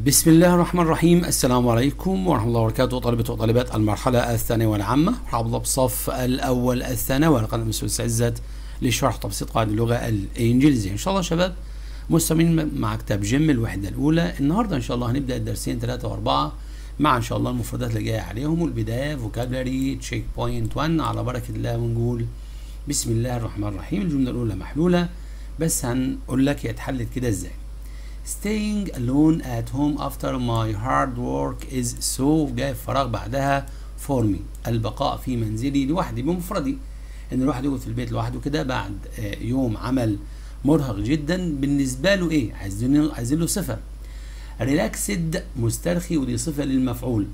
بسم الله الرحمن الرحيم السلام عليكم ورحمة الله وبركاته طلبة وطالبات المرحلة الثانوية والعامة مرحبا الله بالصف الأول الثانوي على قناة المستر عزت لشرح تبسيط قواعد اللغة الإنجليزية إن شاء الله شباب مستمرين مع كتاب جيم الوحدة الأولى النهاردة إن شاء الله هنبدأ الدرسين ثلاثة وأربعة مع إن شاء الله المفردات اللي جاية عليهم والبداية فوكابلري تشيك بوينت 1 على بركة الله ونقول بسم الله الرحمن الرحيم الجملة الأولى محلولة بس هنقول لك هي اتحلت كده إزاي staying alone at home after my hard work is so جاي فراغ بعدها for me البقاء في منزلي لوحدي بمفردي ان الواحد يقعد في البيت لوحده كده بعد يوم عمل مرهق جدا بالنسبه له ايه عايزين عايزين له صفه ريلاكسد مسترخي ودي صفه للمفعول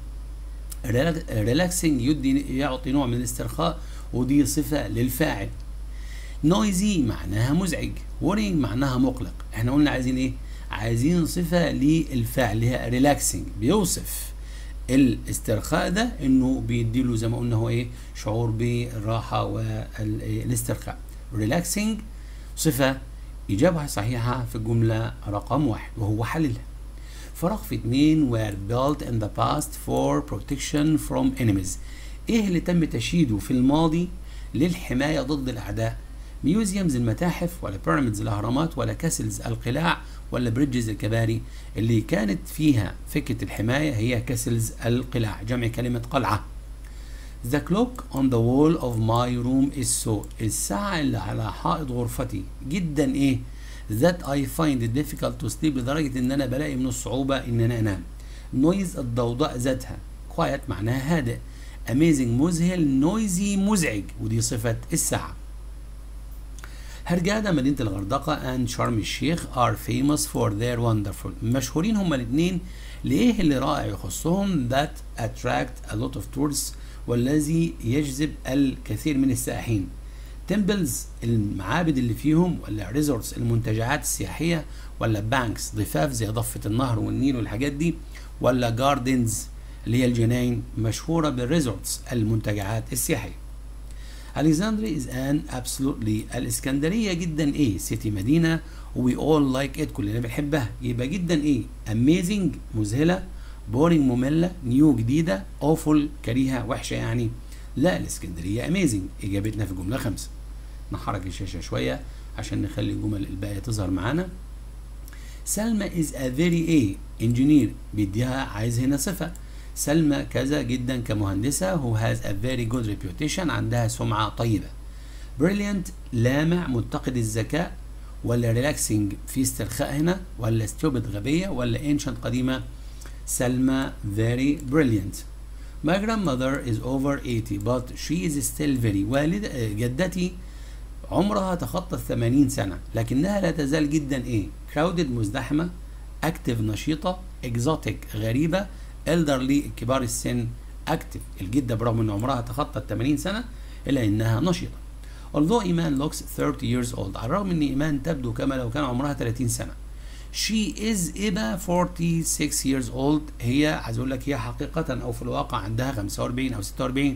ريلاكسنج يدي يعطي نوع من الاسترخاء ودي صفه للفاعل نويزي معناها مزعج worrying معناها مقلق احنا قلنا عايزين ايه عايزين صفة للفعل اللي هي ريلاكسنج بيوصف الاسترخاء ده انه بيديله زي ما قلنا هو ايه شعور بالراحة والاسترخاء ريلاكسنج صفة إجابة صحيحة في الجملة رقم واحد وهو حللها فراغ في اتنين were built in the past for protection from enemies ايه اللي تم تشييده في الماضي للحماية ضد الأعداء ميوزيومز المتاحف ولا بيراميدز الأهرامات ولا كاسلز القلاع ولا بريدجز الكباري اللي كانت فيها فكرة الحماية هي كاسلز القلاع جمع كلمة قلعة The clock on the wall of my room is so الساعة اللي على حائط غرفتي جدا ايه that I find it difficult to sleep لدرجة ان انا بلاقي من الصعوبة ان انا انام noise الضوضاء ذاتها quiet معناها هادئ amazing مذهل noisy مزعج ودي صفة الساعة هرجادة مدينة الغردقة and شرم الشيخ are famous for their wonderful مشهورين هما الاثنين لإيه اللي رائع يخصهم that attract a lot of tourists والذي يجذب الكثير من السائحين temples المعابد اللي فيهم ولا resorts المنتجعات السياحية ولا banks ضفاف زي ضفة النهر والنيل والحاجات دي ولا gardens اللي هي الجناين مشهورة بالريزورتس المنتجعات السياحية Alexandria is an absolutely الإسكندرية جدا إيه سيتي مدينة we all like it كلنا بنحبها يبقى جدا إيه amazing مذهلة boring مملة new جديدة awful كريهة وحشة يعني لا الإسكندرية amazing إجابتنا في الجملة خمسة نحرك الشاشة شوية عشان نخلي الجمل الباقية تظهر معانا سلمى is a very A engineer بيديها عايز هنا صفة سلمى كذا جدا كمهندسة who has a very good reputation عندها سمعة طيبة brilliant لامع متقد الذكاء ولا relaxing في استرخاء هنا ولا stupid غبية ولا ancient قديمة سلمى very brilliant my grandmother is over 80 but she is still very والدة جدتي عمرها تخطى 80 سنة لكنها لا تزال جدا ايه crowded مزدحمة active نشيطة exotic غريبة elderly كبار السن active الجدة برغم ان عمرها تخطى 80 سنة الا انها نشيطة although ايمان looks 30 years old على الرغم ان ايمان تبدو كما لو كان عمرها 30 سنة she is إبا 46 years old هي عايز اقول لك هي حقيقة او في الواقع عندها 45 او 46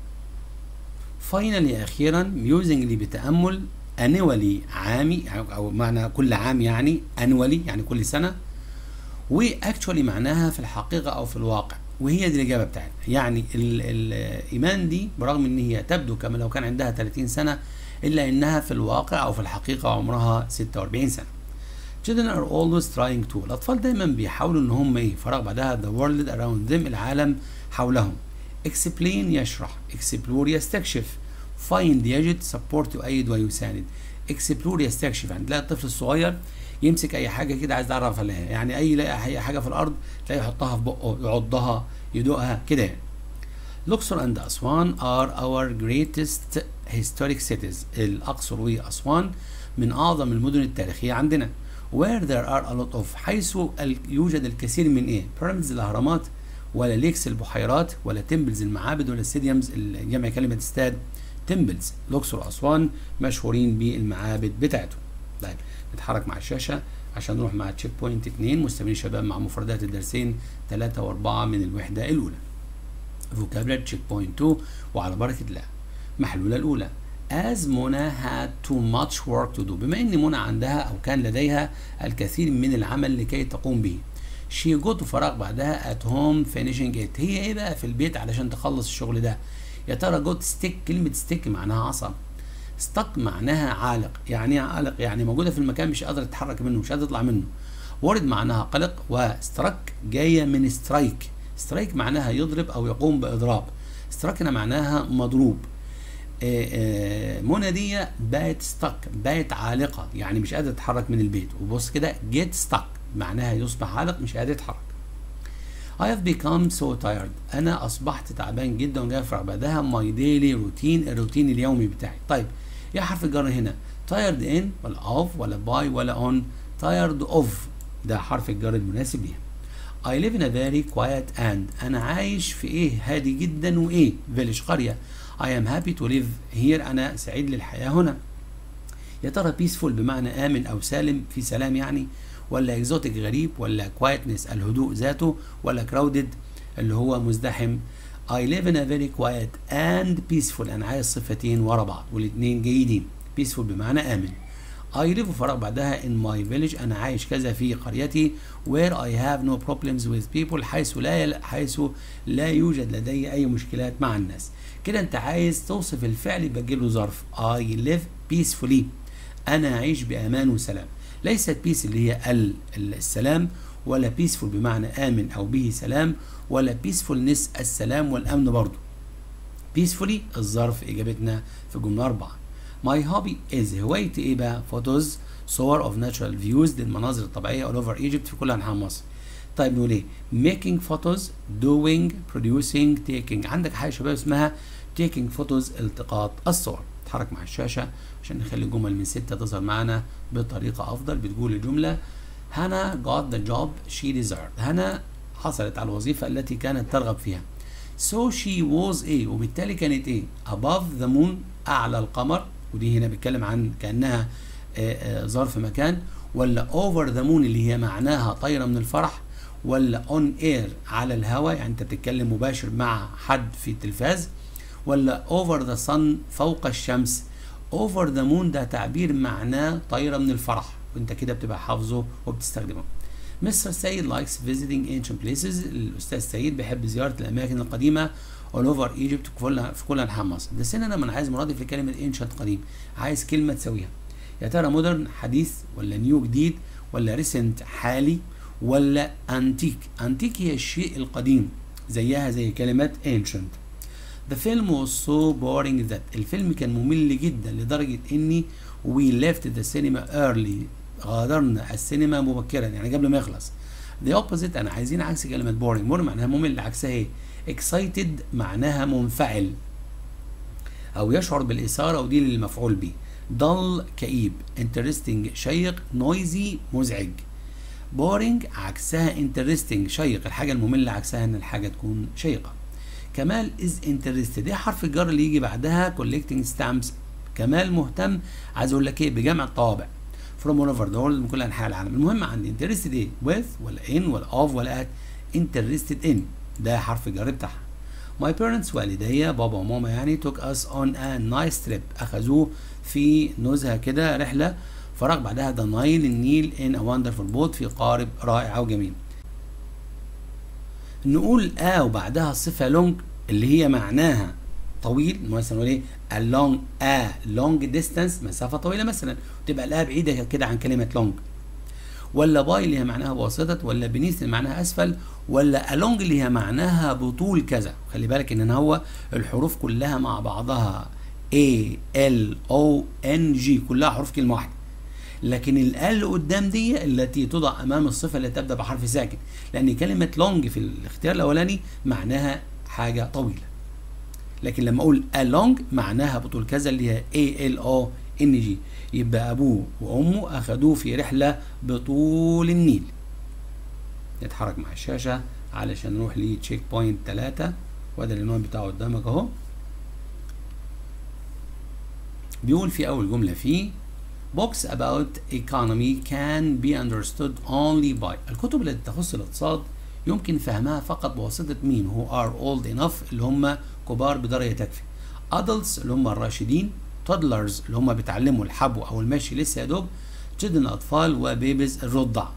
finally اخيرا musingly بتأمل annually عامي او معنى كل عام يعني annually يعني كل سنة واكشولي معناها في الحقيقه او في الواقع وهي دي الاجابه بتاعتنا يعني الايمان دي برغم ان هي تبدو كما لو كان عندها 30 سنه الا انها في الواقع او في الحقيقه عمرها 46 سنه children are always trying to الاطفال دايما بيحاولوا ان هم ايه فراغ بعدها the world around them العالم حولهم explain يشرح explore يستكشف find يجد support يؤيد ويساند explore يستكشف يعني تلاقي الطفل الصغير يمسك اي حاجه كده عايز يعرف عليها يعني اي يلاقي اي حاجه في الارض تلاقيه يحطها في بقه يعضها يدوقها كده يعني الأقصر and أسوان are our greatest historic cities الأقصر وأسوان من أعظم المدن التاريخية عندنا where there are a lot of حيث يوجد الكثير من إيه pyramids الأهرامات ولا ليكس البحيرات ولا تمبلز المعابد ولا ستاديومز جمع كلمة استاد تمبلز الأقصر وأسوان مشهورين بالمعابد بتاعتهم طيب نتحرك مع الشاشة عشان نروح مع تشيك بوينت 2 مستمرين شباب مع مفردات الدرسين 3 و4 من الوحدة الأولى فوكابلر تشيك بوينت 2 وعلى بركة الله محلولة الأولى as منى had too much work to do بما ان منى عندها او كان لديها الكثير من العمل لكي تقوم به شي جو تو فراغ بعدها ات هوم فينيشنج ات هي ايه بقى في البيت علشان تخلص الشغل ده يا ترى جوت ستيك كلمه ستيك معناها عصا ستك معناها عالق يعني ايه عالق يعني موجوده في المكان مش قادره تتحرك منه مش قادره تطلع منه ورد معناها قلق وسترك جايه من سترايك سترايك معناها يضرب او يقوم باضراب ستراك هنا معناها مضروب آه، آه، منى دي بقت ستك بقت عالقه يعني مش قادره تتحرك من البيت وبص كده جيت ستك معناها يصبح عالق مش قادر يتحرك I have become so tired أنا أصبحت تعبان جدا وجاي أفرح بعدها my daily routine الروتين اليومي بتاعي طيب إيه حرف الجر هنا tired in ولا of ولا by ولا on tired of ده حرف الجر المناسب ليها I live in a very quiet and أنا عايش في إيه هادي جدا وإيه village قرية I am happy to live here أنا سعيد للحياة هنا يا ترى peaceful بمعنى آمن أو سالم في سلام يعني ولا اكزوتيك غريب ولا كوايتنس الهدوء ذاته ولا كراودد اللي هو مزدحم I live in a very quiet and peaceful أنا عايز صفتين ورا بعض والاثنين جيدين peaceful بمعنى آمن I live فراغ بعدها in my village أنا عايش كذا في قريتي where I have no problems with people حيث لا يل... حيث لا يوجد لدي أي مشكلات مع الناس كده أنت عايز توصف الفعل يبقى له ظرف I live peacefully أنا أعيش بأمان وسلام ليست بيس اللي هي ال السلام ولا بيسفول بمعنى آمن أو به سلام ولا بيسفولنس السلام والأمن برضه بيسفولي الظرف إجابتنا في جملة أربعة My hobby is هوايتي إيه بقى؟ فوتوز صور of natural views للمناظر الطبيعية all over Egypt في كل أنحاء مصر طيب نقول إيه؟ making photos doing producing taking عندك حاجة شباب اسمها taking photos التقاط الصور اتحرك مع الشاشة عشان نخلي الجمل من ستة تظهر معنا بطريقة أفضل بتقول الجملة هنا got the job she deserved هنا حصلت على الوظيفة التي كانت ترغب فيها so she was ايه وبالتالي كانت ايه above the moon أعلى القمر ودي هنا بيتكلم عن كأنها آآ آآ ظرف مكان ولا over the moon اللي هي معناها طايرة من الفرح ولا on air على الهواء يعني انت بتتكلم مباشر مع حد في التلفاز ولا over the sun فوق الشمس over the moon ده تعبير معناه طايرة من الفرح وانت كده بتبقى حافظه وبتستخدمه مستر سيد likes visiting ancient places الأستاذ سيد بيحب زيارة الأماكن القديمة all over Egypt في كل في كل أنحاء مصر بس هنا لما أنا عايز مرادف لكلمة ancient قديم عايز كلمة تساويها يا ترى مودرن حديث ولا نيو جديد ولا ريسنت حالي ولا انتيك انتيك هي الشيء القديم زيها زي كلمة ancient The film was so boring that الفيلم كان ممل جدا لدرجة اني we left the cinema early غادرنا السينما مبكرا يعني قبل ما يخلص the opposite انا عايزين عكس كلمة boring boring معناها ممل عكسها ايه excited معناها منفعل او يشعر بالاثارة ودي للمفعول به dull كئيب interesting شيق noisy مزعج boring عكسها interesting شيق الحاجة المملة عكسها ان الحاجة تكون شيقة كمال is interested ايه حرف الجر اللي يجي بعدها collecting stamps كمال مهتم عايز اقول لك ايه بجمع الطوابع from all over the world من كل انحاء العالم المهم عندي interested ايه with ولا in ولا of ولا at interested in ده حرف الجر بتاعها my parents والدي بابا وماما يعني took us on a nice trip اخذوه في نزهه كده رحله فراغ بعدها the Nile النيل in a wonderful boat في قارب رائع وجميل نقول ا وبعدها الصفه لونج اللي هي معناها طويل مثلا نقول ايه a long a long distance مسافه طويله مثلا وتبقى الآ بعيده كده عن كلمه long ولا باي اللي هي معناها بواسطه ولا بنيث اللي معناها اسفل ولا along اللي هي معناها بطول كذا خلي بالك ان هو الحروف كلها مع بعضها A L O N G كلها حروف كلمه واحده لكن ال قدام دي التي توضع امام الصفه التي تبدا بحرف ساكن لان كلمه لونج في الاختيار الاولاني معناها حاجه طويله لكن لما اقول along معناها بطول كذا اللي هي A L O N G يبقى ابوه وامه اخذوه في رحله بطول النيل نتحرك مع الشاشه علشان نروح لتشيك بوينت 3 وده العنوان بتاعه قدامك اهو بيقول في اول جمله فيه books about economy can be understood only by الكتب التي تخص الاقتصاد يمكن فهمها فقط بواسطة مين who are old enough اللي هم كبار بدرجة تكفي adults اللي هم الراشدين toddlers اللي هم بيتعلموا الحبو أو المشي لسه يا دوب children أطفال وبيبيز الرضع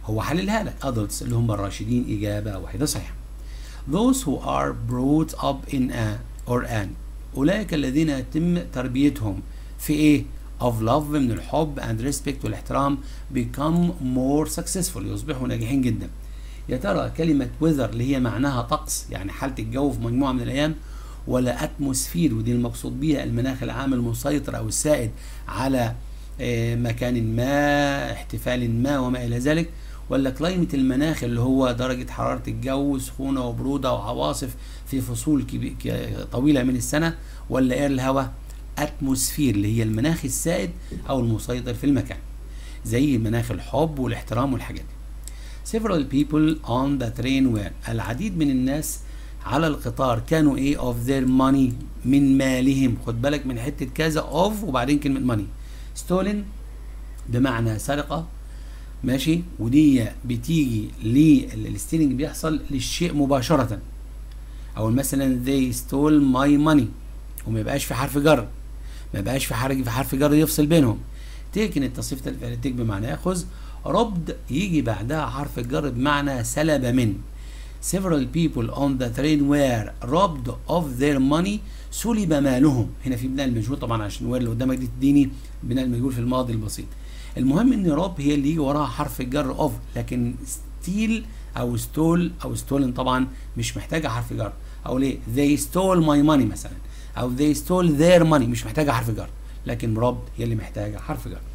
هو حللها لك adults اللي هم الراشدين إجابة واحدة صحيحة those who are brought up in a or an أولئك الذين يتم تربيتهم في إيه of love من الحب and respect والاحترام become more successful يصبحوا ناجحين جدا يا ترى كلمة weather اللي هي معناها طقس يعني حالة الجو في مجموعة من الأيام ولا اتموسفير ودي المقصود بيها المناخ العام المسيطر أو السائد على مكان ما احتفال ما وما إلى ذلك ولا كلايمة المناخ اللي هو درجة حرارة الجو سخونة وبرودة وعواصف في فصول طويلة من السنة ولا ايه الهواء اتموسفير اللي هي المناخ السائد او المسيطر في المكان زي مناخ الحب والاحترام والحاجات دي several people on the train were العديد من الناس على القطار كانوا ايه of their money من مالهم خد بالك من حتة كذا of وبعدين كلمة money stolen بمعنى سرقة ماشي ودي بتيجي للستيلينج بيحصل للشيء مباشرة او مثلا they stole my money وما يبقاش في حرف جر ما يبقاش في حرف في حرف جر يفصل بينهم تيكن التصريف الفعل تيك بمعنى ياخذ ربد يجي بعدها حرف الجر بمعنى سلب من several people on the train were robbed of their money سلب مالهم هنا في بناء المجهول طبعا عشان وير اللي قدامك دي تديني بناء المجهول في الماضي البسيط المهم ان روب هي اللي يجي وراها حرف الجر اوف لكن ستيل او ستول او ستولن طبعا مش محتاجه حرف جر او ليه they stole my money مثلا او they stole their money مش محتاجه حرف جر لكن روب هي اللي محتاجه حرف جر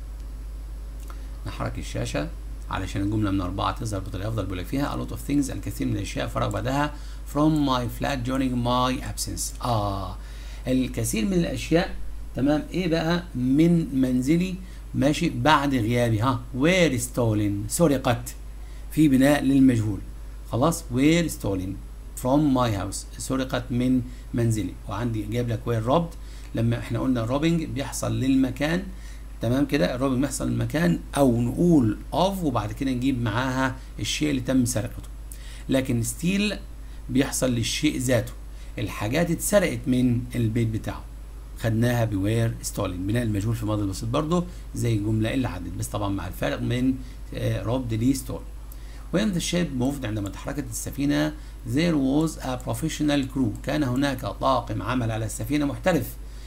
نحرك الشاشه علشان الجمله من اربعه تظهر بطريقه افضل بيقول لك فيها a lot of things الكثير من الاشياء فرق بعدها from my flat during my absence اه الكثير من الاشياء تمام ايه بقى من منزلي ماشي بعد غيابي ها where stolen سرقت في بناء للمجهول خلاص where stolen from my house سرقت من منزلي وعندي جايب لك where robbed لما احنا قلنا روبنج بيحصل للمكان تمام كده الروبنج بيحصل للمكان او نقول اوف وبعد كده نجيب معاها الشيء اللي تم سرقته لكن ستيل بيحصل للشيء ذاته الحاجات اتسرقت من البيت بتاعه خدناها بوير ستولين بناء المجهول في الماضي البسيط برضه زي الجمله اللي عدت بس طبعا مع الفرق من روبد لي ستول when the ship moved عندما تحركت السفينة there was a professional crew كان هناك طاقم عمل على السفينة محترف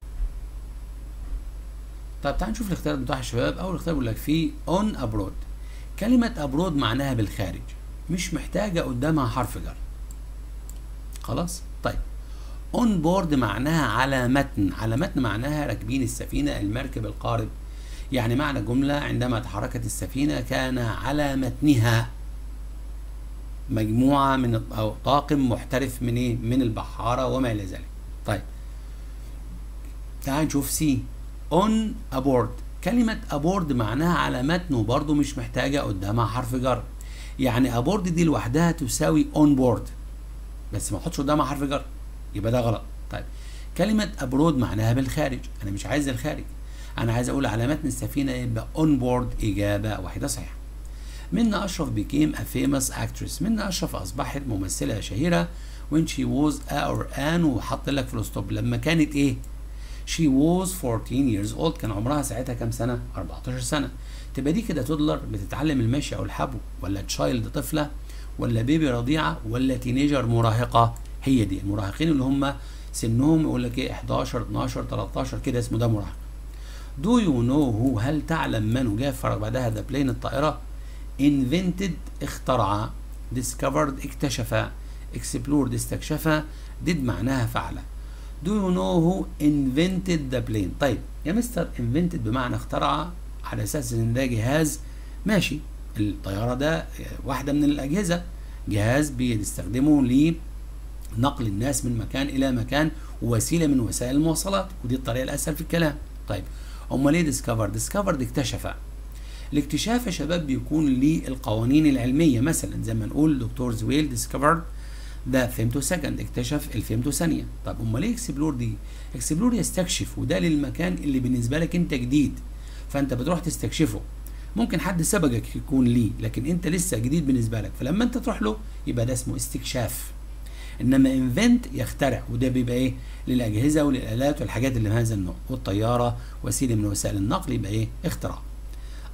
طيب تعال نشوف الاختيار بتاع الشباب اول اختيار بيقول لك فيه on abroad كلمة abroad معناها بالخارج مش محتاجة قدامها حرف جر خلاص طيب اون بورد معناها على متن على متن معناها راكبين السفينة المركب القارب يعني معنى الجملة عندما تحركت السفينة كان على متنها مجموعة من أو طاقم محترف من إيه؟ من البحارة وما إلى ذلك. طيب. تعال نشوف سي اون ابورد كلمة ابورد معناها على متن وبرضه مش محتاجة قدامها حرف جر. يعني ابورد دي لوحدها تساوي اون بورد. بس ما احطش قدامها حرف جر. يبقى ده غلط. طيب. كلمة ابرود معناها بالخارج، أنا مش عايز الخارج. أنا عايز أقول على متن السفينة يبقى اون بورد إجابة واحدة صحيحة. منى أشرف became a famous actress منى أشرف أصبحت ممثلة شهيرة when she was a or an وحط لك فول ستوب لما كانت إيه؟ she was 14 years old كان عمرها ساعتها كام سنة؟ 14 سنة تبقى دي كده تودلر بتتعلم المشي أو الحبو ولا تشايلد طفلة ولا بيبي رضيعة ولا تينيجر مراهقة هي دي المراهقين اللي هم سنهم يقول لك ايه 11 12 13 كده اسمه ده مراهق Do you know who هل تعلم من وجاء فرق بعدها ذا بلين الطائرة invented اخترع discovered اكتشف explored استكشف did معناها فعل do you know who invented the plane طيب يا مستر invented بمعنى اخترع على اساس ان ده جهاز ماشي الطيارة ده واحدة من الأجهزة جهاز بيستخدمه لنقل الناس من مكان إلى مكان ووسيلة من وسائل المواصلات ودي الطريقة الأسهل في الكلام طيب أمال إيه discovered discovered اكتشف الاكتشاف يا شباب بيكون للقوانين العلميه مثلا زي ما نقول دكتور زويل ديسكفرد ده فيمتو سكند اكتشف الفيمتو ثانيه طب امال ايه اكسبلور دي اكسبلور يستكشف وده للمكان اللي بالنسبه لك انت جديد فانت بتروح تستكشفه ممكن حد سبقك يكون ليه لكن انت لسه جديد بالنسبه لك فلما انت تروح له يبقى ده اسمه استكشاف انما انفنت يخترع وده بيبقى ايه للاجهزه وللالات والحاجات اللي من هذا النوع والطياره وسيله من وسائل النقل يبقى ايه اختراع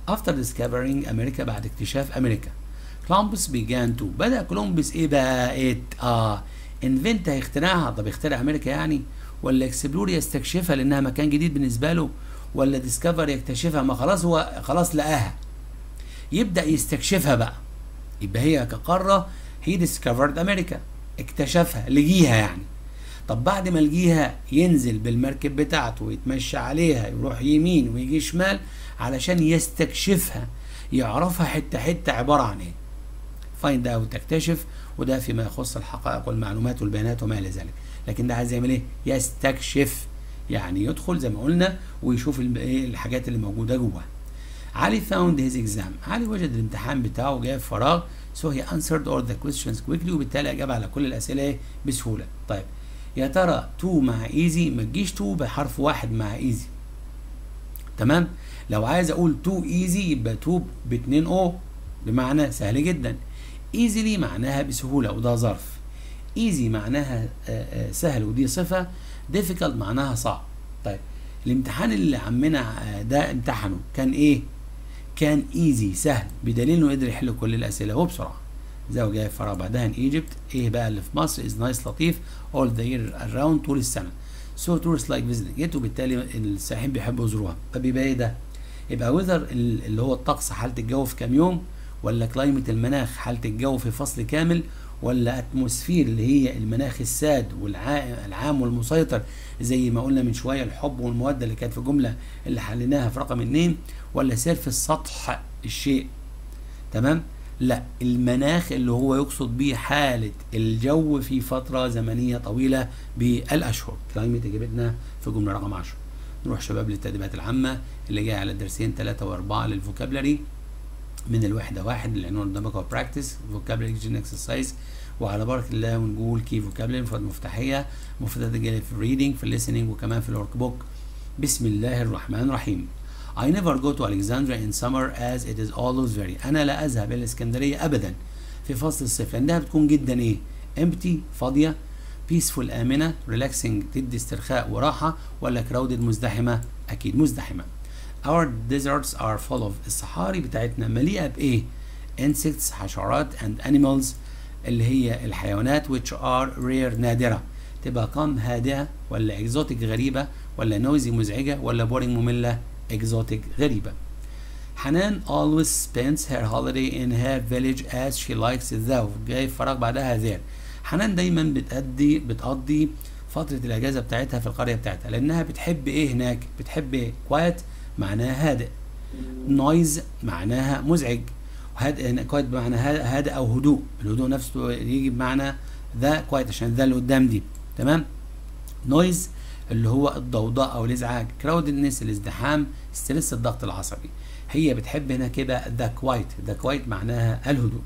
after discovering America بعد اكتشاف أمريكا كولومبوس began to بدأ كولومبوس إيه بقى إت آه انفنت هيخترعها طب يخترع أمريكا يعني ولا اكسبلور يستكشفها لأنها مكان جديد بالنسبة له ولا ديسكفر يكتشفها ما خلاص هو خلاص لقاها يبدأ يستكشفها بقى يبقى هي كقارة هي ديسكفرد أمريكا اكتشفها لقيها يعني طب بعد ما لقيها ينزل بالمركب بتاعته ويتمشى عليها يروح يمين ويجي شمال علشان يستكشفها يعرفها حتة حتة عبارة عن ايه فايند اوت تكتشف وده فيما يخص الحقائق والمعلومات والبيانات وما الى ذلك لكن ده عايز يعمل ايه يستكشف يعني يدخل زي ما قلنا ويشوف الحاجات اللي موجوده جوه علي found his exam علي وجد الامتحان بتاعه جاي في فراغ so he answered all the questions quickly وبالتالي اجاب على كل الاسئله بسهوله طيب يا ترى تو مع ايزي ما تجيش تو بحرف واحد مع ايزي تمام لو عايز اقول تو ايزي يبقى تو باتنين او بمعنى سهل جدا ايزيلي معناها بسهوله وده ظرف ايزي معناها سهل ودي صفه difficult معناها صعب طيب الامتحان اللي عمنا ده امتحنه كان ايه كان ايزي سهل بدليل انه قدر يحل كل الاسئله وبسرعه زي ما جاي فرع بعدها ان ايجيبت ايه بقى اللي في مصر از نايس لطيف all the year around طول السنه سو تورست لايك فيزيتنج it وبالتالي السائحين بيحبوا يزوروها طب يبقى ايه ده؟ يبقى ويذر اللي هو الطقس حاله الجو في كام يوم ولا كلايمت المناخ حاله الجو في فصل كامل ولا اتموسفير اللي هي المناخ الساد والعام والمسيطر زي ما قلنا من شويه الحب والموده اللي كانت في الجمله اللي حليناها في رقم اتنين ولا سيرف السطح الشيء تمام لا المناخ اللي هو يقصد به حالة الجو في فترة زمنية طويلة بالأشهر كلايمت إجابتنا في جملة رقم 10 نروح شباب للتدريبات العامة اللي جاية على الدرسين 3 و4 للفوكابلري من الوحدة واحد العنوان قدامك هو براكتس فوكابلري جين اكسرسايز وعلى بركة الله ونقول كي فوكابلري مفردات مفتاحية مفردات جاية في الريدنج في الليسننج وكمان في الورك بوك بسم الله الرحمن الرحيم I never go to Alexandria in summer as it is always very أنا لا أذهب إلى الإسكندرية أبدا في فصل الصيف لأنها بتكون جدا إيه empty فاضية peaceful آمنة relaxing تدي استرخاء وراحة ولا crowded مزدحمة أكيد مزدحمة Our deserts are full of الصحاري بتاعتنا مليئة بإيه insects حشرات and animals اللي هي الحيوانات which are rare نادرة تبقى قام هادئة ولا exotic غريبة ولا noisy مزعجة ولا boring مملة exotic غريبة حنان always spends her holiday in her village as she likes it though جاي فراغ بعدها there حنان دايما بتأدي بتقضي فترة الأجازة بتاعتها في القرية بتاعتها لأنها بتحب إيه هناك بتحب إيه quiet معناها هادئ noise معناها مزعج هادئ quiet بمعنى هادئ أو هدوء الهدوء نفسه يجي بمعنى ذا quiet عشان ذا اللي قدام دي تمام noise اللي هو الضوضاء او الازعاج كراودنس الازدحام ستريس الضغط العصبي هي بتحب هنا كده ذا كوايت ذا كوايت معناها الهدوء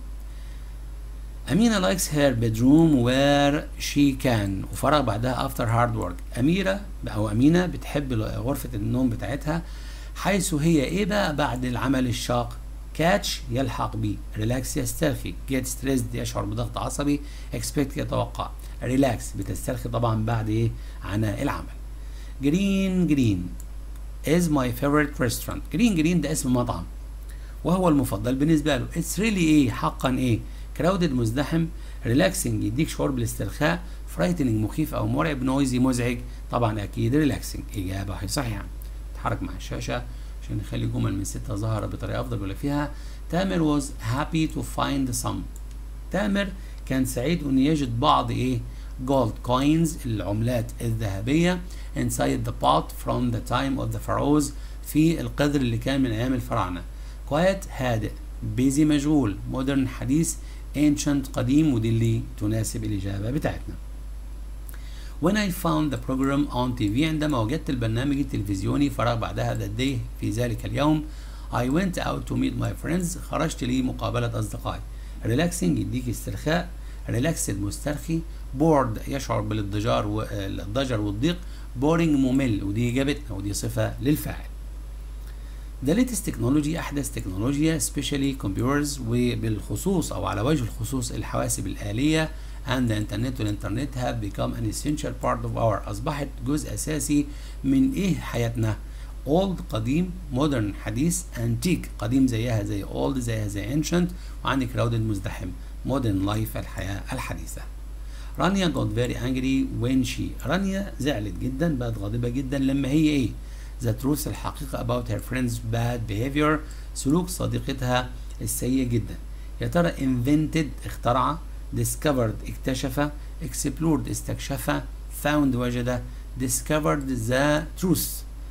أمينة likes her bedroom where she can وفرغ بعدها after hard work أميرة أو أمينة بتحب غرفة النوم بتاعتها حيث هي إيه بقى بعد العمل الشاق كاتش يلحق بيه ريلاكس يسترخي جيت ستريسد يشعر بضغط عصبي اكسبكت يتوقع ريلاكس بتسترخي طبعا بعد ايه عناء العمل جرين جرين is my favorite restaurant جرين جرين ده اسم مطعم وهو المفضل بالنسبة له it's really ايه حقا ايه crowded مزدحم relaxing يديك شعور بالاسترخاء frightening مخيف او مرعب noisy مزعج طبعا اكيد relaxing اجابة صحيحة نتحرك مع الشاشة عشان نخلي جمل من ستة ظاهرة بطريقة افضل ولا فيها تامر was happy to find some تامر كان سعيد انه يجد بعض ايه gold coins العملات الذهبية inside the pot from the time of the pharaohs في القدر اللي كان من ايام الفراعنة quiet هادئ busy مشغول modern حديث ancient قديم ودي اللي تناسب الإجابة بتاعتنا When I found the program on TV عندما وجدت البرنامج التلفزيوني فراغ بعدها that day في ذلك اليوم I went out to meet my friends خرجت لمقابلة أصدقائي relaxing يديك استرخاء relaxed مسترخي bored يشعر بالاضطجار والضجر والضيق boring ممل ودي إجابتنا ودي صفة للفاعل The latest technology أحدث تكنولوجيا especially computers وبالخصوص أو على وجه الخصوص الحواسب الآلية and the internet والإنترنت have become an essential part of our أصبحت جزء أساسي من إيه حياتنا old قديم modern حديث antique قديم زيها زي old زيها زي ancient وعندي crowded مزدحم modern life الحياة الحديثة رانيا got very angry when she رانيا زعلت جدا بقت غاضبة جدا لما هي ايه the truth الحقيقة about her friend's bad behavior سلوك صديقتها السيء جدا يا ترى invented اخترع discovered اكتشف explored استكشف found وجد discovered the truth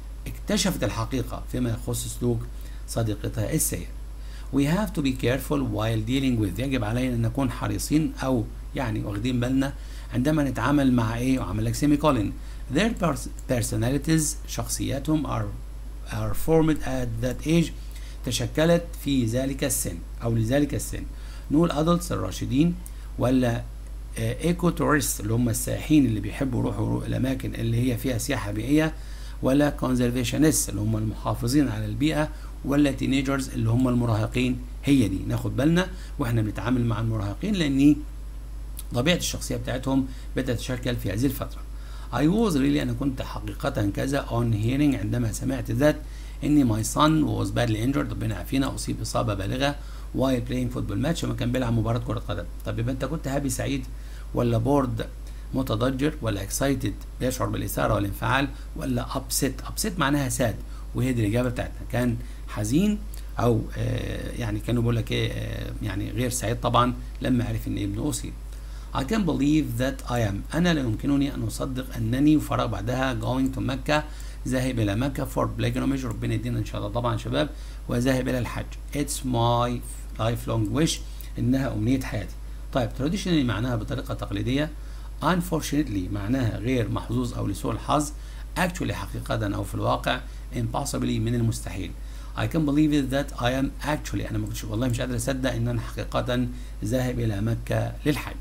اكتشفت الحقيقة فيما يخص سلوك صديقتها السيء we have to be careful while dealing with يجب علينا أن نكون حريصين أو يعني واخدين بالنا عندما نتعامل مع ايه وعمل لك سيمي كولن their personalities شخصياتهم are are formed at that age تشكلت في ذلك السن او لذلك السن نقول adults الراشدين ولا ايكو تورست اللي هم السائحين اللي بيحبوا يروحوا الاماكن اللي هي فيها سياحه بيئيه ولا كونزرفيشنست اللي هم المحافظين على البيئه ولا تينيجرز اللي هم المراهقين هي دي ناخد بالنا واحنا بنتعامل مع المراهقين لان طبيعه الشخصيه بتاعتهم بدات تتشكل في هذه الفتره I was really أنا كنت حقيقة كذا on hearing عندما سمعت ذات إن my son was badly injured ربنا يعافينا أصيب إصابة بالغة while playing football match لما كان بيلعب مباراة كرة قدم طب يبقى أنت كنت هابي سعيد ولا بورد متضجر ولا excited بيشعر بالإثارة والانفعال ولا upset upset معناها ساد وهي دي الإجابة بتاعتنا كان حزين أو آه يعني كانوا بيقول لك إيه آه يعني غير سعيد طبعا لما عرف إن ابنه أصيب I can believe that I am أنا لا يمكنني أن أصدق أنني وفراغ بعدها going to مكة ذاهب إلى مكة for pilgrimage ربنا يدينا إن شاء الله طبعا شباب وذاهب إلى الحج It's my lifelong wish إنها أمنية حياتي طيب traditionally معناها بطريقة تقليدية unfortunately معناها غير محظوظ أو لسوء الحظ actually حقيقة أو في الواقع impossibly من المستحيل I can believe it that I am actually أنا ما كنتش والله مش قادر أصدق إن أنا حقيقة ذاهب إلى مكة للحج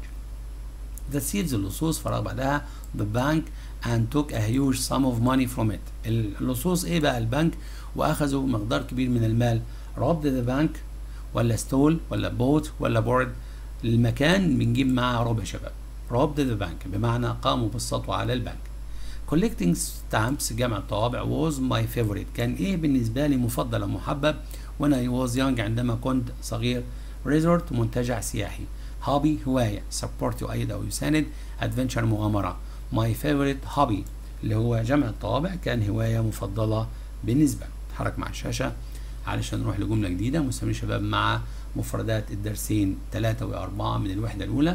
that seals اللصوص فراغ بعدها the bank and took a huge sum of money from it اللصوص ايه بقى البنك واخذوا مقدار كبير من المال robbed the bank ولا stole ولا bought ولا board المكان بنجيب معاه ربع شباب robbed the bank بمعنى قاموا بالسطو على البنك collecting stamps جمع الطوابع was my favorite كان ايه بالنسبة لي مفضل ومحبب when I was young عندما كنت صغير resort منتجع سياحي هوبي هواية سبورت يؤيد أو يساند ادفنتشر مغامرة ماي فيفورت هوبي اللي هو جمع الطوابع كان هواية مفضلة بالنسبة له اتحرك مع الشاشة علشان نروح لجملة جديدة مستمرين شباب مع مفردات الدرسين ثلاثة وأربعة من الوحدة الأولى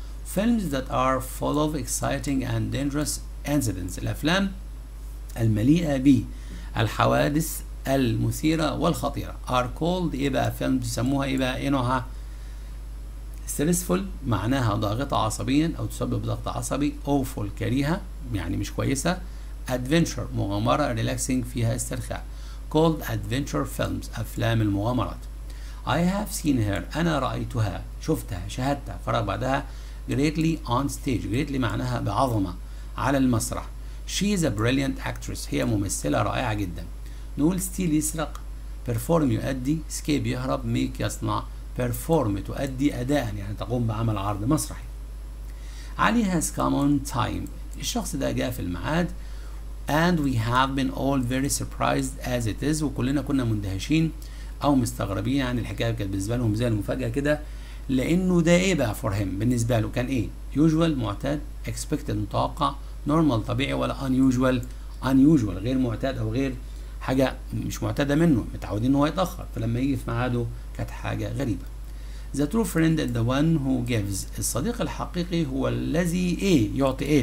films that are full of exciting and dangerous incidents الأفلام المليئة بالحوادث المثيرة والخطيرة are called إيه بقى فيلم بيسموها إيه بقى إيه نوعها stressful معناها ضاغطة عصبيا أو تسبب ضغط عصبي awful كريهة يعني مش كويسة adventure مغامرة relaxing فيها استرخاء called adventure films أفلام المغامرات I have seen her أنا رأيتها شفتها شاهدتها فرق بعدها greatly on stage greatly معناها بعظمة على المسرح she is a brilliant actress هي ممثلة رائعة جدا نقول steal يسرق perform يؤدي escape يهرب make يصنع perform تؤدي أداء يعني تقوم بعمل عرض مسرحي علي has come on time الشخص ده جاء في الميعاد and we have been all very surprised as it is وكلنا كنا مندهشين او مستغربين يعني الحكايه كانت بالنسبه لهم زي المفاجاه كده لانه ده ايه بقى فور هيم بالنسبه له كان ايه usual معتاد expected متوقع normal طبيعي ولا unusual unusual غير معتاد او غير حاجه مش معتاده منه متعودين ان هو يتاخر فلما يجي في ميعاده كانت حاجه غريبه The true friend is the one who gives الصديق الحقيقي هو الذي ايه يعطي ايه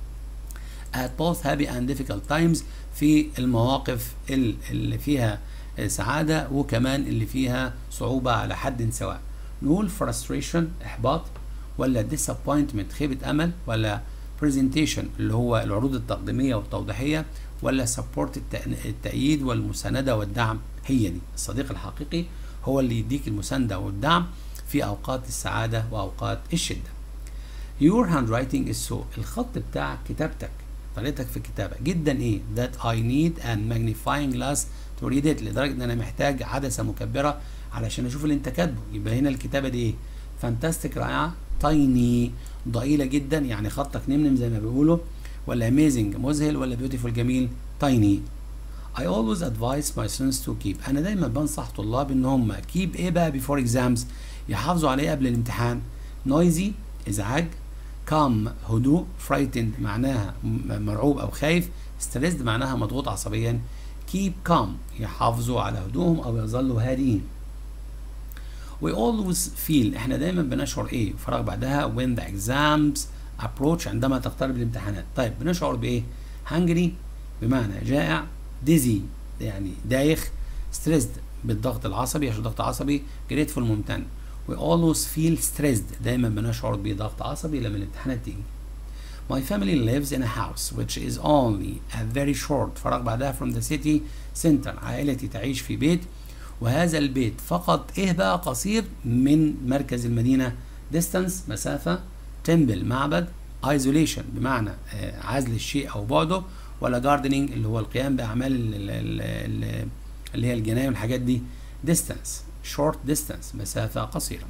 at both happy and difficult times في المواقف اللي فيها سعادة وكمان اللي فيها صعوبة على حد سواء نقول frustration إحباط ولا disappointment خيبة أمل ولا presentation اللي هو العروض التقديمية والتوضيحية ولا support التأييد والمساندة والدعم هي دي الصديق الحقيقي هو اللي يديك المساندة والدعم في أوقات السعادة وأوقات الشدة Your handwriting is so الخط بتاعك كتابتك طريقتك في الكتابة جدا ايه that I need an magnifying glass to read it لدرجة ان انا محتاج عدسة مكبرة علشان اشوف اللي انت كاتبه يبقى هنا الكتابة دي ايه فانتاستيك رائعة تايني ضئيلة جدا يعني خطك نمنم زي ما بيقولوا ولا amazing مذهل ولا beautiful جميل تايني I always advise my students to keep أنا دايما بنصح طلاب إن هم keep إيه بقى before exams يحافظوا عليه قبل الامتحان noisy إزعاج calm هدوء frightened معناها مرعوب أو خايف stressed معناها مضغوط عصبيا keep calm يحافظوا على هدوءهم أو يظلوا هادئين we always feel احنا دايما بنشعر ايه فراغ بعدها when the exams approach عندما تقترب الامتحانات طيب بنشعر بايه hungry بمعنى جائع dizzy يعني دايخ stressed بالضغط العصبي عشان ضغط عصبي grateful ممتن we always feel stressed دايما بنشعر بضغط عصبي لما الامتحانات تيجي My family lives in a house which is only a very short فراغ بعدها from the city center عائلتي تعيش في بيت وهذا البيت فقط ايه بقى قصير من مركز المدينة distance مسافة temple معبد isolation بمعنى عزل الشيء او بعده ولا gardening اللي هو القيام باعمال اللي هي الجنايه والحاجات دي distance short distance مسافة قصيرة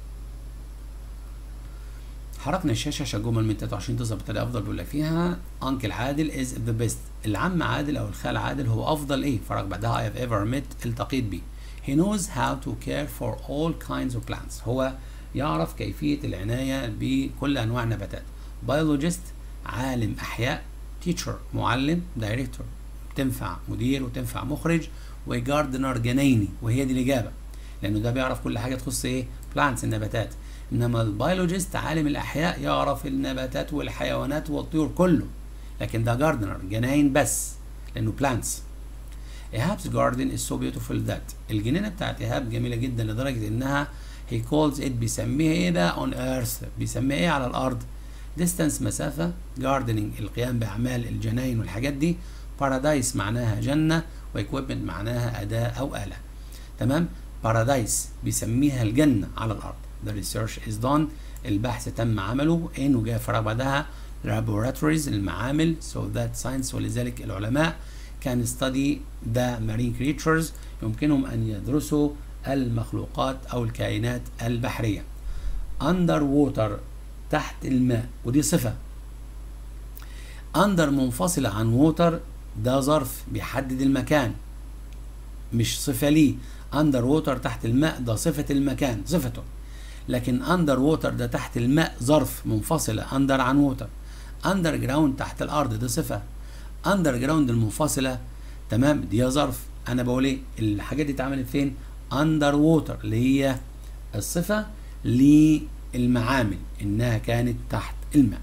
حركنا الشاشة عشان جمل من 23 تظهر بطريقة أفضل بيقول لك فيها أنكل عادل is the best العم عادل أو الخال عادل هو أفضل إيه؟ فراغ بعدها I have ever met التقيت بيه He knows how to care for all kinds of plants هو يعرف كيفية العناية بكل أنواع النباتات biologist عالم أحياء teacher معلم director تنفع مدير وتنفع مخرج وجاردنر جنايني وهي دي الإجابة لأنه ده بيعرف كل حاجة تخص إيه plants النباتات إنما البيولوجيست عالم الأحياء يعرف النباتات والحيوانات والطيور كله لكن ده جاردنر جناين بس لأنه plants إيهاب's garden is so beautiful that الجنينة بتاعت إيهاب جميلة جدا لدرجة إنها he calls it بيسميها إيه بقى on earth بيسميها إيه على الأرض distance مسافة gardening القيام بأعمال الجناين والحاجات دي paradise معناها جنة واكويبمنت معناها أداة أو آلة تمام paradise بيسميها الجنة على الأرض the research is done البحث تم عمله in وجاء فراغ بعدها laboratories المعامل so that science ولذلك العلماء can study the marine creatures يمكنهم أن يدرسوا المخلوقات أو الكائنات البحرية under water تحت الماء ودي صفة under منفصلة عن water ده ظرف بيحدد المكان مش صفة ليه under water تحت الماء ده صفة المكان صفته لكن under water ده تحت الماء ظرف منفصلة under عن water underground تحت الأرض ده صفة underground المنفصلة تمام دي ظرف أنا بقول إيه الحاجات دي اتعملت فين under water اللي هي الصفة للمعامل إنها كانت تحت الماء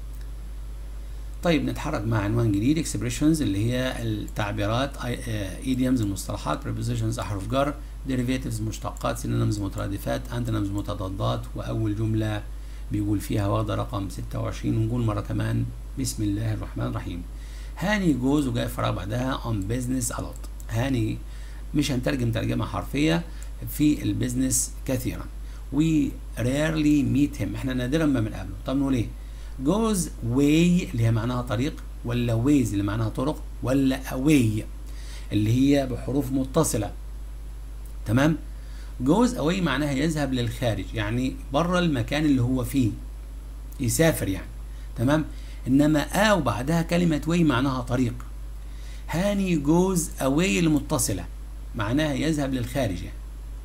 طيب نتحرك مع عنوان جديد expressions اللي هي التعبيرات idioms المصطلحات prepositions أحرف جر derivatives مشتقات synonyms مترادفات antonyms متضادات وأول جملة بيقول فيها واخدة رقم 26 ونقول مرة كمان بسم الله الرحمن الرحيم هاني جوز وجاي فراغ بعدها on business a lot هاني مش هنترجم ترجمة حرفية في البيزنس كثيرا we rarely meet him احنا نادرا ما بنقابله طب نقول ايه goes way اللي هي معناها طريق ولا ways اللي معناها طرق ولا away اللي هي بحروف متصلة تمام goes away معناها يذهب للخارج يعني بره المكان اللي هو فيه يسافر يعني تمام انما ا وبعدها كلمة way معناها طريق هاني جوز away المتصلة معناها يذهب للخارج يعني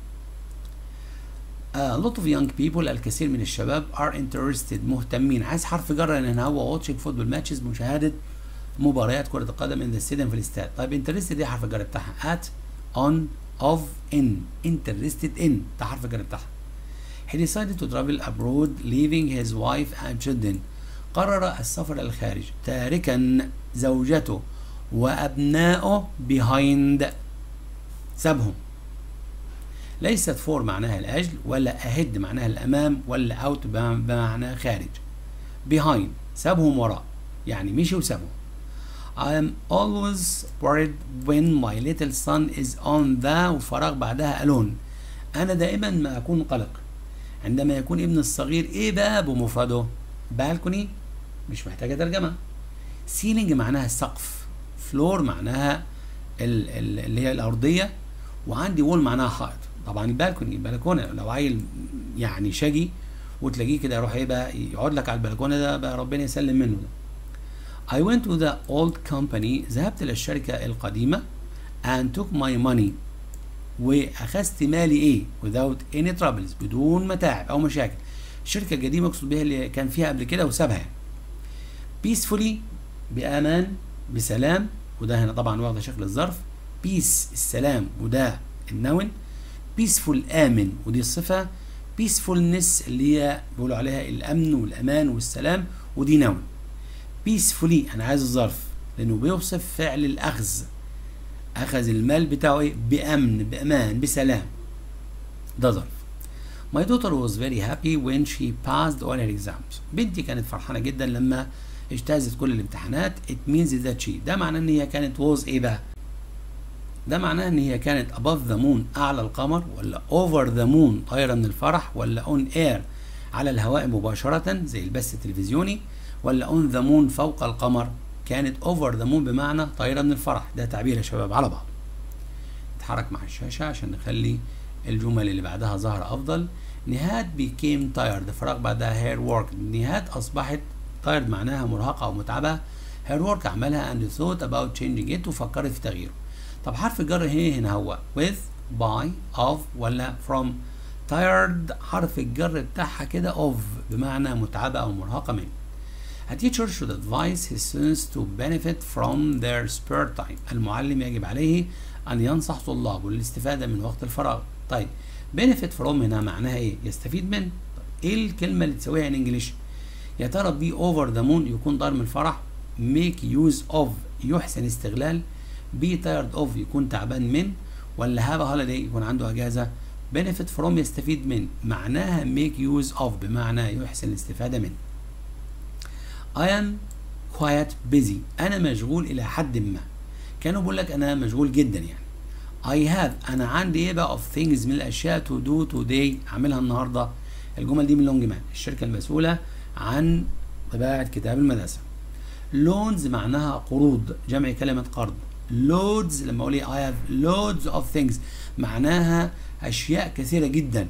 A lot of young people الكثير من الشباب are interested مهتمين عايز حرف جر لان هو watching football matches مشاهدة مباريات كرة القدم in the stadium في الاستاد طيب interested ايه حرف الجر بتاعها at on of in interested in ده حرف الجر بتاعها he decided to travel abroad leaving his wife and children قرر السفر إلى الخارج تاركا زوجته وأبنائه behind سابهم ليست فور معناها الأجل ولا أهد معناها الأمام ولا أوت بمعنى خارج behind سابهم وراء يعني مشي وسابهم I am always worried when my little son is on the وفراغ بعدها alone أنا دائما ما أكون قلق عندما يكون ابن الصغير إيه بقى بمفرده بالكوني مش محتاجة ترجمة سيلينج معناها السقف فلور معناها ال ال اللي هي الأرضية وعندي وول معناها حائط طبعا البالكوني البلكونة لو عيل يعني شجي وتلاقيه كده يروح ايه بقى يقعد لك على البلكونة ده بقى ربنا يسلم منه ده I went to the old company ذهبت إلى الشركة القديمة and took my money واخذت مالي ايه without any troubles بدون متاعب او مشاكل الشركه القديمه اقصد بها اللي كان فيها قبل كده وسابها يعني. peacefully بامان بسلام وده هنا طبعا واخده شكل الظرف بيس السلام وده النون بيسفول امن ودي الصفه بيسفولنس اللي هي بيقولوا عليها الامن والامان والسلام ودي نون بيسفولي انا عايز الظرف لانه بيوصف فعل الاخذ اخذ المال بتاعه ايه بامن بامان بسلام ده ظرف My daughter was very happy when she passed all her exams. بنتي كانت فرحانة جدا لما اجتازت كل الامتحانات. It means that she. ده معناه ان هي كانت was ايه بقى؟ ده معناه ان هي كانت above the moon اعلى القمر ولا over the moon طايرة من الفرح ولا on air على الهواء مباشرة زي البث التلفزيوني ولا on the moon فوق القمر كانت over the moon بمعنى طايرة من الفرح ده تعبير يا شباب على بعض نتحرك مع الشاشة عشان نخلي الجمل اللي بعدها ظاهرة أفضل نهاد became tired فراغ بعدها her work نهاد أصبحت tired معناها مرهقة أو متعبة her work عملها and thought about changing it وفكرت في تغييره طب حرف الجر هنا هنا هو with by of ولا from tired حرف الجر بتاعها كده of بمعنى متعبة أو مرهقة منه A teacher should advise his students to benefit from their spare time. المعلم يجب عليه أن ينصح طلابه للاستفادة من وقت الفراغ. طيب benefit from هنا معناها إيه؟ يستفيد من. طيب إيه الكلمة اللي تسويها in English؟ يا ترى بي over the moon يكون دار من الفرح make use of يحسن استغلال be tired of يكون تعبان من ولا have a holiday يكون عنده أجازة benefit from يستفيد من معناها make use of بمعنى يحسن الاستفادة من. I am quite busy أنا مشغول إلى حد ما كانوا بيقول لك أنا مشغول جدا يعني I have أنا عندي إيه بقى of things من الأشياء to do today أعملها النهاردة الجمل دي من لونج مان الشركة المسؤولة عن طباعة كتاب المدرسة loans معناها قروض جمع كلمة قرض loads لما أقول إيه I have loads of things معناها أشياء كثيرة جدا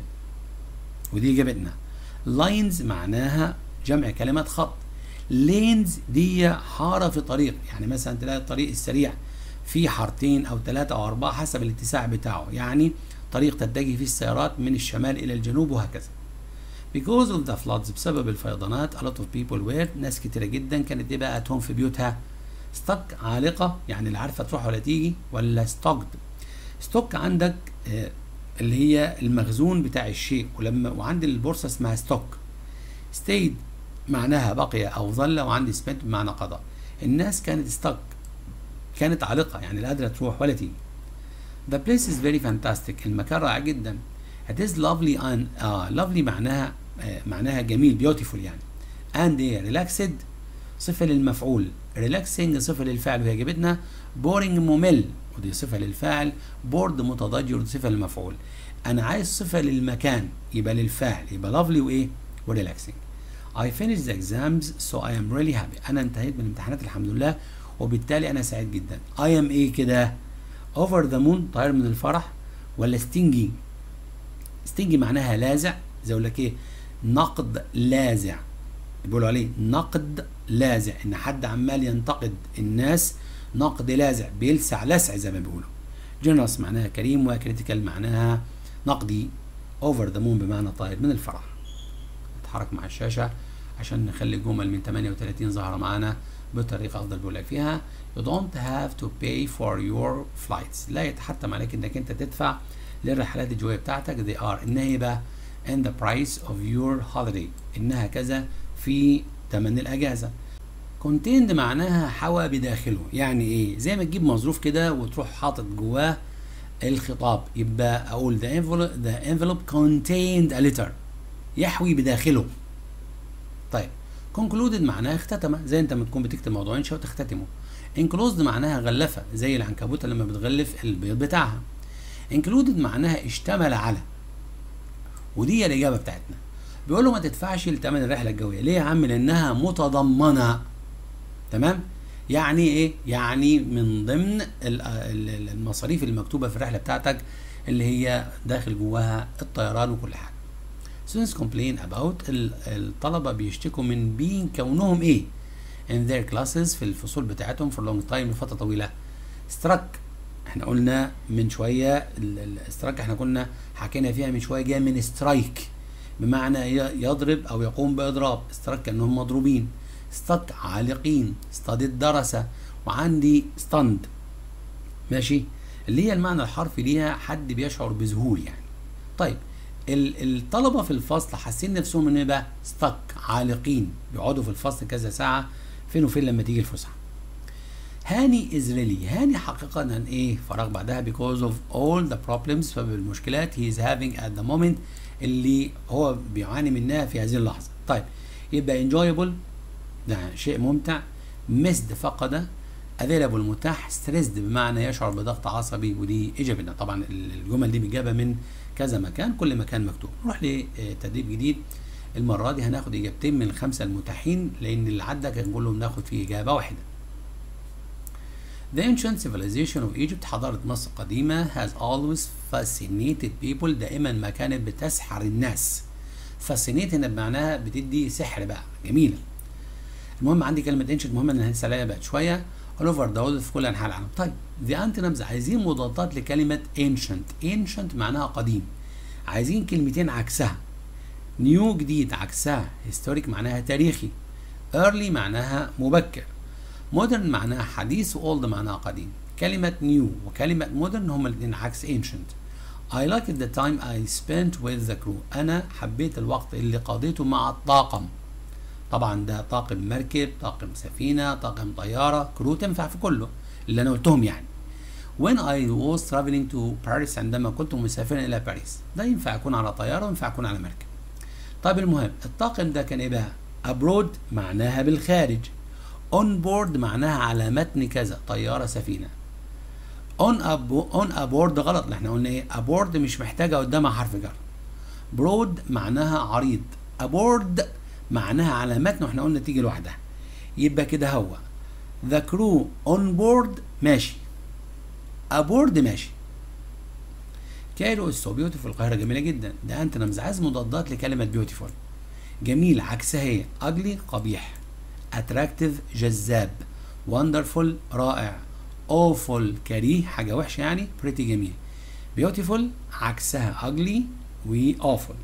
ودي إجابتنا lines معناها جمع كلمة خط لينز دي حاره في طريق يعني مثلا تلاقي الطريق السريع فيه حارتين او ثلاثه او اربعه حسب الاتساع بتاعه يعني طريق تتجه فيه السيارات من الشمال الى الجنوب وهكذا because of the floods بسبب الفيضانات a lot of people were ناس كتيره جدا كانت ايه بقى هوم في بيوتها stuck عالقه يعني لا عارفه تروح ولا تيجي ولا stocked ستوك عندك آه اللي هي المخزون بتاع الشيء ولما وعند البورصه اسمها ستوك stayed معناها بقي او ظل وعندي سبنت بمعنى قضى الناس كانت ستك كانت عالقه يعني لا قادره تروح ولا تيجي The place is very fantastic المكان رائع جدا It is lovely and آه lovely معناها آه معناها جميل beautiful يعني and إيه relaxed صفة للمفعول relaxing صفة للفعل وهي جابتنا boring ممل ودي صفة للفاعل bored متضجر ودي صفة للمفعول أنا عايز صفة للمكان يبقى للفاعل يبقى lovely وإيه وريلاكسنج I finished the exams so I am really happy. أنا انتهيت من الامتحانات الحمد لله وبالتالي أنا سعيد جدا. I am إيه كده؟ over the moon طاير من الفرح ولا stingy؟ stingy معناها لاذع زي أقول لك إيه؟ نقد لاذع. بيقولوا عليه نقد لاذع إن حد عمال ينتقد الناس نقد لاذع بيلسع لسع زي ما بيقولوا. generous معناها كريم وكريتيكال معناها نقدي over the moon بمعنى طاير من الفرح. نتحرك مع الشاشة عشان نخلي الجمل من 38 ظاهرة معانا بطريقة أفضل بقول لك فيها you don't have to pay for your flights لا يتحتم عليك إنك أنت تدفع للرحلات الجوية بتاعتك they are إنها إيه بقى in the price of your holiday إنها كذا في ثمن الأجازة contained معناها حوى بداخله يعني إيه زي ما تجيب مظروف كده وتروح حاطط جواه الخطاب يبقى أقول the envelope, the envelope contained a letter يحوي بداخله طيب concluded معناها اختتم زي انت ما تكون بتكتب موضوع انشاء وتختتمه enclosed معناها غلفه زي العنكبوته لما بتغلف البيض بتاعها included معناها اشتمل على ودي هي الاجابه بتاعتنا بيقول له ما تدفعش لثمن الرحله الجويه ليه يا عم لانها متضمنه تمام يعني ايه يعني من ضمن المصاريف المكتوبه في الرحله بتاعتك اللي هي داخل جواها الطيران وكل حاجه students complain about الطلبة بيشتكوا من being كونهم ايه in their classes في الفصول بتاعتهم for long time لفترة طويلة struck احنا قلنا من شويه الاستراك احنا كنا حكينا فيها من شويه جايه من سترايك بمعنى يضرب او يقوم باضراب استراك كانهم مضروبين ستك عالقين ستادت درس وعندي ستاند ماشي اللي هي المعنى الحرفي ليها حد بيشعر بذهول يعني طيب الطلبه في الفصل حاسين نفسهم ان بقى ستك عالقين بيقعدوا في الفصل كذا ساعه فين وفين لما تيجي الفسحه هاني ازريلي هاني حقيقة ايه فراغ بعدها because of all the problems بسبب المشكلات he is having at the moment اللي هو بيعاني منها في هذه اللحظة طيب يبقى enjoyable ده شيء ممتع missed فقد available متاح stressed بمعنى يشعر بضغط عصبي ودي ايجابي طبعا الجمل دي مجابة من كذا مكان كل مكان مكتوب نروح لتدريب جديد المرة دي هناخد إجابتين من الخمسة المتاحين لأن اللي عدى كان كلهم ناخد فيه إجابة واحدة The ancient civilization of Egypt حضارة مصر القديمة has always fascinated people دائما ما كانت بتسحر الناس fascinate هنا بمعناها بتدي سحر بقى جميلة المهم عندي كلمة ancient مهمة ان هنسى عليها بقى شوية all over the world في كل انحاء العالم طيب the antonyms عايزين مضادات لكلمة ancient ancient معناها قديم عايزين كلمتين عكسها new جديد عكسها historic معناها تاريخي early معناها مبكر مودرن معناها حديث واولد معناها قديم كلمة نيو وكلمة مودرن هما الاثنين عكس ancient I liked the time I spent with the crew أنا حبيت الوقت اللي قضيته مع الطاقم طبعا ده طاقم مركب طاقم سفينة طاقم طيارة كرو تنفع في كله اللي أنا قلتهم يعني When I was traveling to Paris عندما كنت مسافرا إلى باريس ده ينفع يكون على طيارة وينفع يكون على مركب طيب المهم الطاقم ده كان إيه بقى abroad معناها بالخارج اون بورد معناها على متن كذا طياره سفينه اون اون ابورد غلط احنا قلنا ايه ابورد مش محتاجه قدامها حرف جر برود معناها عريض ابورد معناها على متن واحنا قلنا تيجي لوحدها يبقى كده هو ذا كرو اون بورد ماشي ابورد ماشي كايرو از سو بيوتيفول القاهره جميله جدا ده انت عايز مضادات لكلمه بيوتيفول جميل عكسها هي اجلي قبيح attractive جذاب wonderful رائع awful كريه حاجة وحشة يعني pretty جميل beautiful عكسها ugly و awful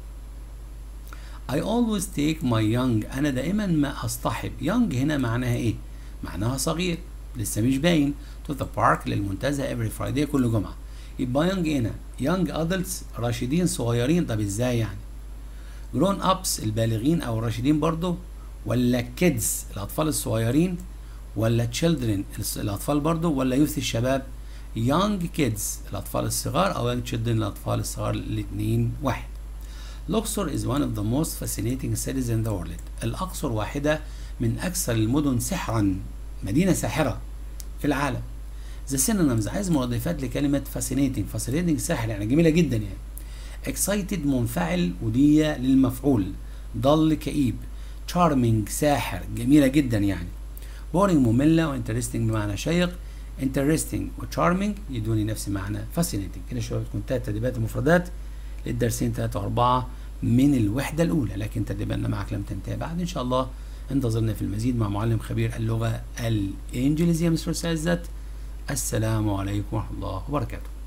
I always take my young أنا دائما ما أصطحب young هنا معناها إيه؟ معناها صغير لسه مش باين to the park للمنتزه every Friday كل جمعة يبقى young هنا young adults راشدين صغيرين طب ازاي يعني؟ grown ups البالغين أو الراشدين برضه ولا كيدز الاطفال الصغيرين ولا تشيلدرن الاطفال برضو ولا يوث الشباب يونج كيدز الاطفال الصغار او يونج تشيلدرن الاطفال الصغار الاثنين واحد الاقصر is one of the most fascinating cities in the world الاقصر واحده من اكثر المدن سحرا مدينه ساحره في العالم ذا synonyms عايز مرادفات لكلمه fascinating fascinating ساحر يعني جميله جدا يعني excited منفعل ودي للمفعول ضل كئيب charming ساحر جميلة جدا يعني boring مملة وانترستنج بمعنى شيق interesting وcharming يدوني نفس معنى fascinating كده شوية تكون تلات تدريبات المفردات للدرسين ثلاثة وأربعة من الوحدة الأولى لكن تدريباتنا معك لم تنتهي بعد إن شاء الله انتظرنا في المزيد مع معلم خبير اللغة الإنجليزية مستر سعزت السلام عليكم ورحمة الله وبركاته